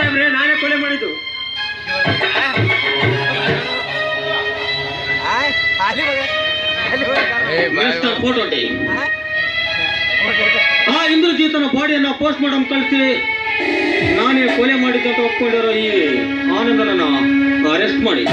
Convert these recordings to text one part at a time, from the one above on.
ಸಾಹೇಬ್ರೆ ನಾನೇ ಕೊಲೆ ಮಾಡಿದ್ದು ಮಿಸ್ಟರ್ ಫೋಟೋಟಿ ಆ ಇಂದ್ರಜಿತನ ಬಾಡಿಯನ್ನ ಪೋಸ್ಟ್ ಮಾಡಮ್ ಕಳಿಸಿ ನಾನೇ ಕೊಲೆ ಮಾಡಿದ್ದೆ ಅಂತ ಒಪ್ಕೊಂಡಿರೋ ಈ ಆನಂದನನ್ನ ಅರೆಸ್ಟ್ ಮಾಡಿ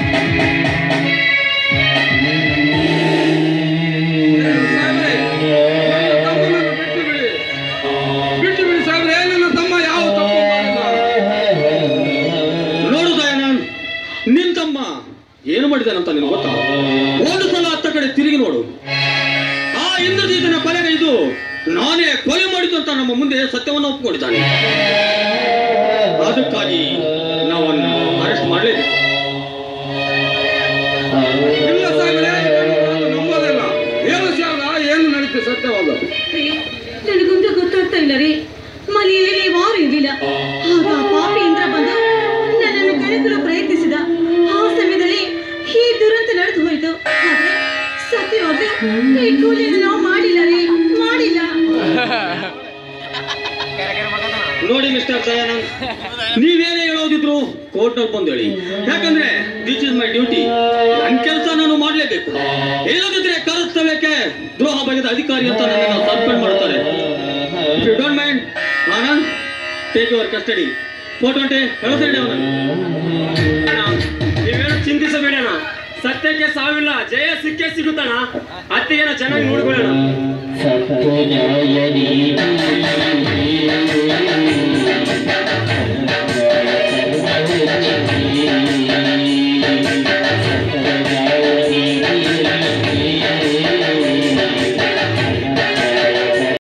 ಸಾಹೇಬ್ರೆ, ನನ್ನ ತಮ್ಮನನ್ನು ಬಿಟ್ಟು ಬಿಡಿ. ಬಿಟ್ಟು ಬಿಡಿ ಸಾಹೇಬ್ರೆ ನನ್ನ ತಮ್ಮ ಯಾವ ತಪ್ಪು ಮಾಡಿಲ್ಲ ನೋಡು ದಯಾನಂದ್ ನಿನ್ ತಮ್ಮ ಏನು ಮಾಡಿದಾನಂತ ನಿನಗೆ ಗೊತ್ತಾ ಒಂದು ಸಲ ಹತ್ತ ಕಡೆ ತಿರುಗಿ ನೋಡು ಆ ಇಂದ್ರಜಿತನ ಕೊಲೆಗೆ ಇದು ನಾನೇ ಕೊಲೆ ಮಾಡಿದ್ದು ಅಂತ ನಮ್ಮ ಮುಂದೆ ಸತ್ಯವನ್ನು ಒಪ್ಪಿಕೊಂಡಿದ್ದಾನೆ ಅದಕ್ಕಾಗಿ ನಾವನ್ನ ಅರೆಸ್ಟ್ ಮಾಡಲೇಬೇಕು ಇಲ್ಲ ಸಾಹೇಬ್ರೆ ಇದನ್ನು ನಾನು ನಂಬೋದಿಲ್ಲ ಏನು ಸಾಹೇಬ್ರ ಏನು ನಡೀತು ಸತ್ಯವಾದ ರೀ, ನನಗೊಂದು ಗೊತ್ತಾಗ್ತಾ ಇಲ್ಲ ರೀ ಮನೆಯಲ್ಲಿ ವಾರು ಇರಲಿಲ್ಲ ಆಗ ಆ ಪಾಪಿ ಇಂದ್ರ ಬಂದು ನನ್ನನ್ನು ಕೆಳಕಲು ಪ್ರಯತ್ನಿಸಿದ ಆ ಸಮಯದಲ್ಲಿ ಈ ದುರಂತ ನಡೆದು ಹೋಯಿತು ಆದ್ರೆ ಸತ್ಯವಾಗ್ಲೂ ಈ ಕೂಲಿಯನ್ನು ನಾವು ಮಾಡಿಲ್ಲ ರೀ ಮಾಡಿಲ್ಲ ನೋಡಿ ಮಿಸ್ಟರ್ ದಯಾನಂದ್ ನೀವೇನೇ ಹೇಳೋದಿದ್ರು ಕೋರ್ಟ್ನಲ್ಲಿ ಬಂದು ಹೇಳಿ ಯಾಕಂದ್ರೆ ದಿಸ್ ಇಸ್ ಮೈ ಡ್ಯೂಟಿ ನನ್ನ ಕೆಲಸ ನಾನು ಮಾಡಲೇಬೇಕು ಇಲ್ಲದಿದ್ರೆ ಕರ್ತವ್ಯಕ್ಕೆ ದ್ರೋಹ ಬಗೆದ ಅಧಿಕಾರಿ ಅಂತ ನನ್ನನ್ನು ಸಸ್ಪೆಂಡ್ ಮಾಡ್ತಾರೆ you don't mind Anand take your custody photo ಕಳಿಸ್ರಿ ಅವನನ್ನು ನೀವೇನು ಚಿಂತಿಸಬೇಡಣ ಸತ್ಯಕ್ಕೆ ಸಾವಿಲ್ಲ ಜಯ ಸಿಕ್ಕೇ ಸಿಗುತ್ತಣ ಅತ್ತೆಯನ್ನ ಚೆನ್ನಾಗಿ ನೋಡ್ಕೊಳ್ಳೋಣ ಸತ್ಯನಾಯನಿ